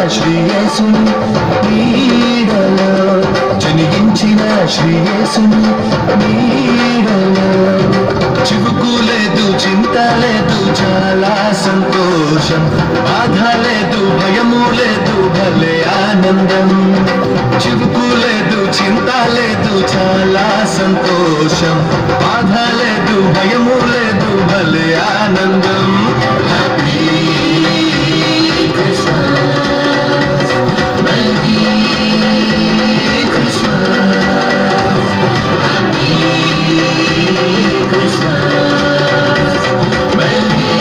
శ్రీయేసుని నీడలో జనిగించిన శ్రీయేసుని నీడలో చివుకు లేదు చింత లేదు చాలా సంతోషం బాధ లేదు భయము లేదు భలే ఆనందం చివుకు లేదు చింత లేదు చాలా సంతోషం బాధ లేదు భయము లేదు భలే ఆనందం happy Christmas merry Christmas happy Christmas merry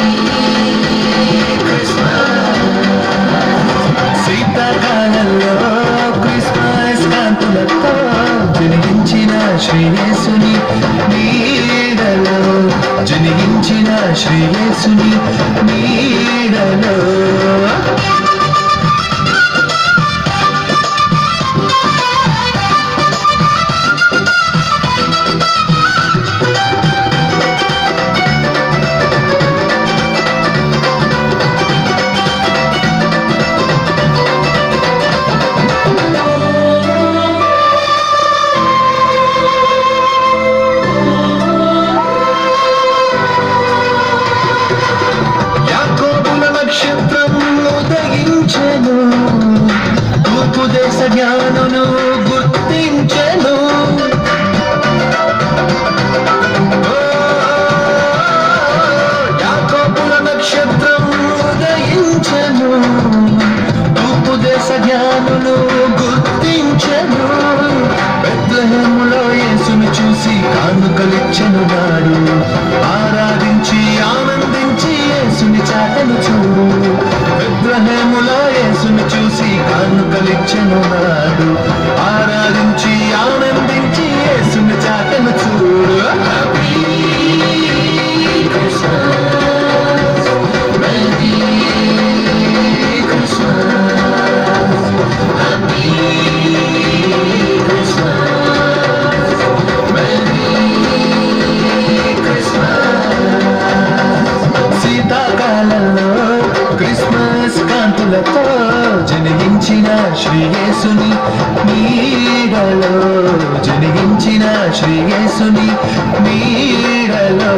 Christmas శీతాకాలంలో క్రిస్మస్ కాంతులతో జనిగించిన శ్రీయేసుని నీడలో జనిగించిన శ్రీయేసుని నీడలో యాకోబుల నక్షత్రం ఉదయించెను తూర్పు దేశ జ్ఞానును గుర్తించెను ఓ, యాకోబుల నక్షత్రం ఉదయించెను తూర్పు దేశ జ్ఞానులు గుర్తించెను బెత్లహేములో యేసును చూసి కానుకలిచ్చెను నాడు ఆరాధించి ఆనందించి యేసుని చాటను చూడు బెత్లహేములో యేసును చూసి కానుకలిచ్చెను నాడు ఆరాధించి ఆనందించి యేసుని చాటను చూడు happy Christmas merry Christmas happy Christmas merry Christmas శీతాకాలంలో క్రిస్మస్ కాంతులతో జనిగించిన శ్రీయేసుని నీడలో జనిగించిన శ్రీయేసుని నీడలో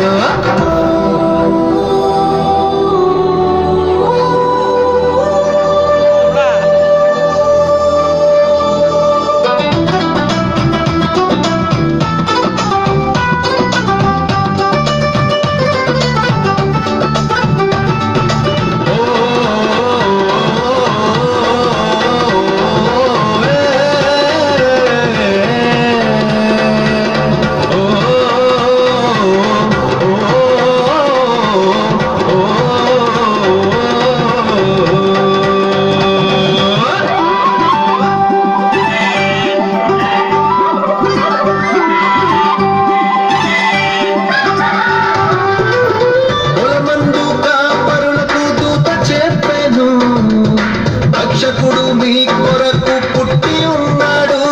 పొలమందు కాపరులకు దూత చెప్పెను రక్షకుడు మీ కొరకు పుట్టి ఉన్నాడు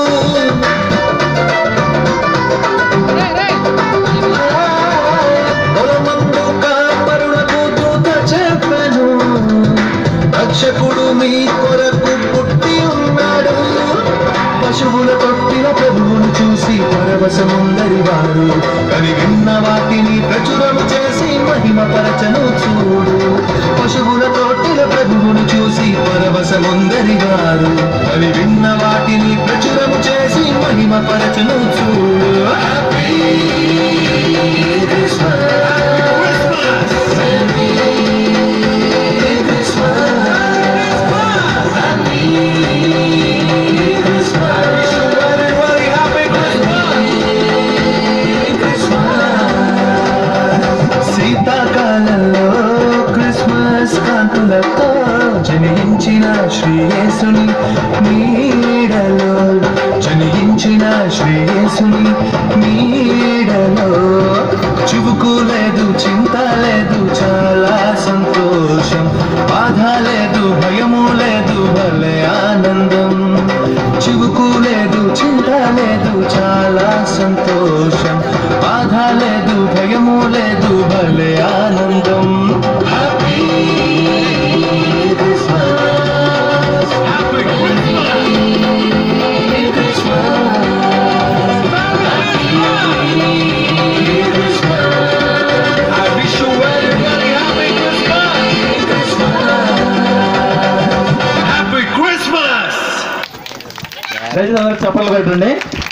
పొలమందు కాపరులకు దూత చెప్పెను రక్షకుడు మీ కొరకు పుట్టి ఉన్నాడు పశువుల తొట్టిన ప్రభువును చూసి పరవశముందరి వారు కని విన్న వాటిని ప్రచురము చేసి మహిమ పరచను చూడు పశువుల తొట్టిన ప్రభువును చూసి పరవశముందరి వారు కని విన్న వాటిని ప్రచురము చేసి మహిమ పరచను చూడు హ్యాపీ శీతాకాలంలో క్రిస్మస్ కాంతులతో జనించిన శ్రీయేసుని నీడలో జనించిన శ్రీయేసుని నీడలో చివుకు లేదు చింత లేదు చాలా సంతోషం బాధ లేదు భయము లేదు భలే ఆనందం చివుకు లేదు చింత లేదు చాలా సంతోషం బాధ లేదు భయము లేదు భలే ఆనందం హ్యాపీ క్రిస్మస్ దయచేసి అందరూ చెప్పలు పెట్టండి